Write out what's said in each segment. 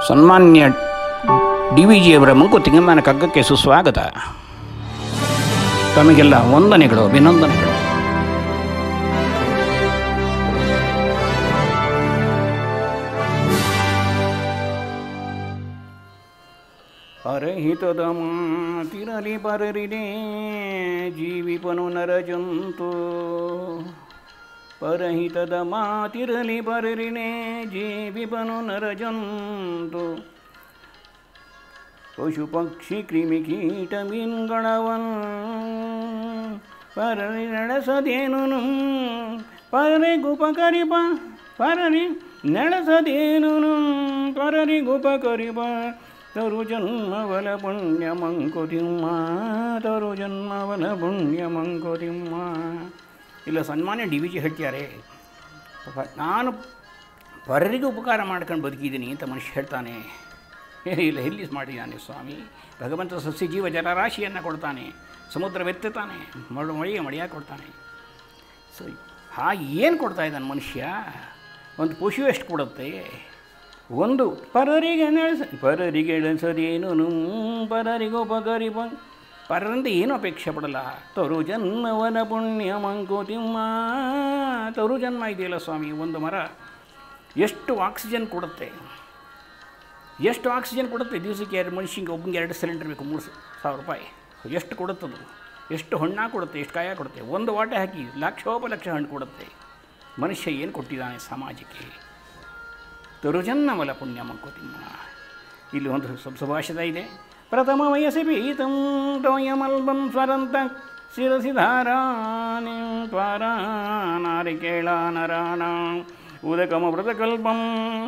ಸನ್ಮಾನ್ಯ D V ಜಿಯವರ ಮಂಕುತಿಮ್ಮನ ಕಗ್ಗಕ್ಕೆ ಸುಸ್ವಾಗತ ತಮಗೆಲ್ಲ ವಂದನೆಗಳು ಅಭಿನಂದನೆಗಳು ಪರಹಿತದ ಮಾತಿರಲಿ ಪರರಿದೆ ಜೀವಿಪನು ನರಜಂತು ಪರಹಿತದ ಮಾತಿರಲಿ ಪರರಿನೆ ಜೀವಿಪನು ನರಜಂತು ಪಶು ಪಕ್ಷಿ ಕ್ರಿಮಿ ಕೀಟ ಮೀನ್ಗಳವನ್ ಪರರಿ ನಡೆಸದೇನು ಪರರಿಗುಪಕರಿಪ ಪರರಿ ನಡೆಸದೇನು ಪರರಿಗುಪಕರಿಪ ತರು ಜನ್ಮವಲ ಪುಣ್ಯ ಮಂಕುತಿಮ್ಮ ತರು ಜನ್ಮವಲ ಪುಣ್ಯ ಮಂಕುತಿಮ್ಮ ಇಲ್ಲ ಸನ್ಮಾನ್ಯ ಡಿ ವಿ ಜಿ ಹೇಳ್ತಾರೆ ಪ- ನಾನು ಪರರಿಗೆ ಉಪಕಾರ ಮಾಡ್ಕೊಂಡು ಬದುಕಿದ್ದೀನಿ ಅಂತ ಮನುಷ್ಯ ಹೇಳ್ತಾನೆ ಏ, ಇಲ್ಲ ಎಲ್ಲಿ ಮಾಡಿದ್ದಾನೆ ಸ್ವಾಮಿ ಭಗವಂತ ಸಸ್ಯ ಜೀವ ಜಲರಾಶಿಯನ್ನು ಕೊಡ್ತಾನೆ ಸಮುದ್ರವೆತ್ತುತ್ತಾನೆ ಮಳು ಮಳೆಯ ಮಳೆಯ ಕೊಡ್ತಾನೆ ಸೊ ಹಾಗೆ ಏನು ಕೊಡ್ತಾ ಇದ್ದಾನೆ ಮನುಷ್ಯ ಒಂದು ಪಶು ಎಷ್ಟು ಕೊಡುತ್ತೆ ಒಂದು ಪರರಿಗೆ ನಡೆಸ ಪರರಿಗೆ ಎಳೆಸದೇನು ಪರರಿಗೋಪಕರಿ ಬ ಪರರಿಂದ ಏನು ಅಪೇಕ್ಷೆ ಪಡಲ್ಲ ತರು ಜನ್ಮವನ ಪುಣ್ಯ ಮಂಕುತಿಮ್ಮ ತರು ಜನ್ಮ ಇದೆಯಲ್ಲ ಸ್ವಾಮಿ ಒಂದು ಮರ ಎಷ್ಟು ಆಕ್ಸಿಜನ್ ಕೊಡುತ್ತೆ ಎಷ್ಟು ಆಕ್ಸಿಜನ್ ಕೊಡುತ್ತೆ ದಿವಸಕ್ಕೆ ಎರಡು ಮನುಷ್ಯಂಗೆ ಒಬ್ಬನಿಗೆ ಎರಡು ಸಿಲಿಂಡರ್ ಬೇಕು ಮೂರು ಸಾವಿರ ರೂಪಾಯಿ ಎಷ್ಟು ಕೊಡುತ್ತದು ಎಷ್ಟು ಹಣ್ಣು ಕೊಡುತ್ತೆ ಎಷ್ಟು ಕಾಯ ಕೊಡುತ್ತೆ ಒಂದು ವಾಟೆ ಹಾಕಿ ಲಕ್ಷೋಪಲಕ್ಷ ಹಣ್ಣು ಕೊಡುತ್ತೆ ಮನುಷ್ಯ ಏನು ಕೊಟ್ಟಿದ್ದಾನೆ ಸಮಾಜಕ್ಕೆ ತರುಜನ್ನಮಲ ಪುಣ್ಯ ಮಂಕುತಿಮ್ಮ ಇಲ್ಲಿ ಒಂದು ಸಬ್ ಸುಭಾಷಿತ ಇದೆ ಪ್ರಥಮ ವಯಸ್ಸಿ ಪೀತಂ ತೋಯಮಲ್ಬಂ ಸ್ವರಂತ ಶಿರಸಿ ಧಾರಾನಿ ತ್ವಾರ ನಾರಿಕೇಳ ನರಾಣ ಉದಕಮೃತಕಲ್ಪಂ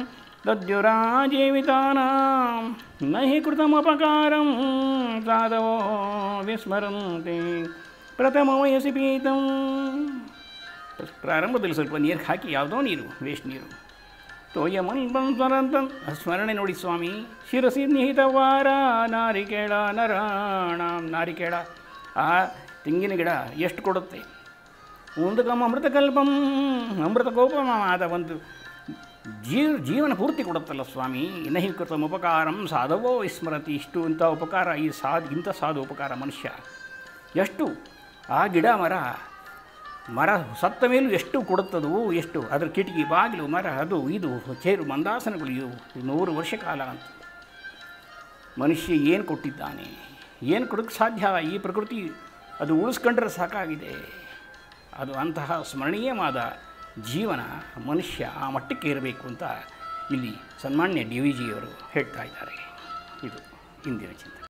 ತದ್ಯುರಾಜೀವಿತಾನಾಂ ನ ಹಿ ಕೃತಮಪಕಾರಂ ಸಾಧವೋ ವಿಸ್ಮರಂತೆ ಪ್ರಥಮ ವಯಸ್ಸಿ ಪೀತಂ ಪ್ರಾರಂಭದಲ್ಲಿ ಸ್ವಲ್ಪ ನೀರು ಹಾಕಿ ಯಾವುದೋ ನೀರು ವೇಸ್ಟ್ ನೀರು ತೋಯಮನ್ ಬಂದ್ವರಂತ ಸ್ಮರಣೆ ನೋಡಿ ಸ್ವಾಮಿ ಶಿರಸಿ ನಿಹಿತವಾರ ನಾರಿಕೇಳ ನರಾಣ ನಾರಿಕೇಳ ಆ ತೆಂಗಿನ ಗಿಡ ಎಷ್ಟು ಕೊಡುತ್ತೆ ಒಂದಕಮ್ಮ ಅಮೃತಕಲ್ಪಂ ಅಮೃತಕೋಪಮಾದ ಒಂದು ಜೀವ ಜೀವನ ಪೂರ್ತಿ ಕೊಡುತ್ತಲ್ಲ ಸ್ವಾಮಿ ನಹಿ ಕೃತಂ ಉಪಕಾರಂ ಸಾಧವೋ ವಿಸ್ಮರತಿ ಇಷ್ಟು ಇಂಥ ಉಪಕಾರ ಈ ಸಾಧು ಇಂಥ ಸಾಧು ಉಪಕಾರ ಮನುಷ್ಯ ಎಷ್ಟು ಆ ಗಿಡ ಮರ ಮರ ಸತ್ತ ಮೇಲೂ ಎಷ್ಟು ಕೊಡುತ್ತದೋ ಎಷ್ಟು ಅದರ ಕಿಟಕಿ ಬಾಗಿಲು ಮರ ಅದು ಇದು ಚೇರು ಮಂದಾಸನಗಳು ಇವು ನೂರು ವರ್ಷ ಕಾಲ ಅಂತ ಮನುಷ್ಯ ಏನು ಕೊಟ್ಟಿದ್ದಾನೆ ಏನು ಕೊಡೋಕ್ಕೆ ಸಾಧ್ಯ ಈ ಪ್ರಕೃತಿ ಅದು ಉಳಿಸ್ಕೊಂಡ್ರೆ ಸಾಕಾಗಿದೆ ಅದು ಅಂತಹ ಸ್ಮರಣೀಯವಾದ ಜೀವನ ಮನುಷ್ಯ ಆ ಮಟ್ಟಕ್ಕೆ ಇರಬೇಕು ಅಂತ ಇಲ್ಲಿ ಸನ್ಮಾನ್ಯ ಡಿ ವಿ ಜಿಯವರು ಹೇಳ್ತಾ ಇದ್ದಾರೆ ಇದು ಇಂದಿನ ಚಿಂತನೆ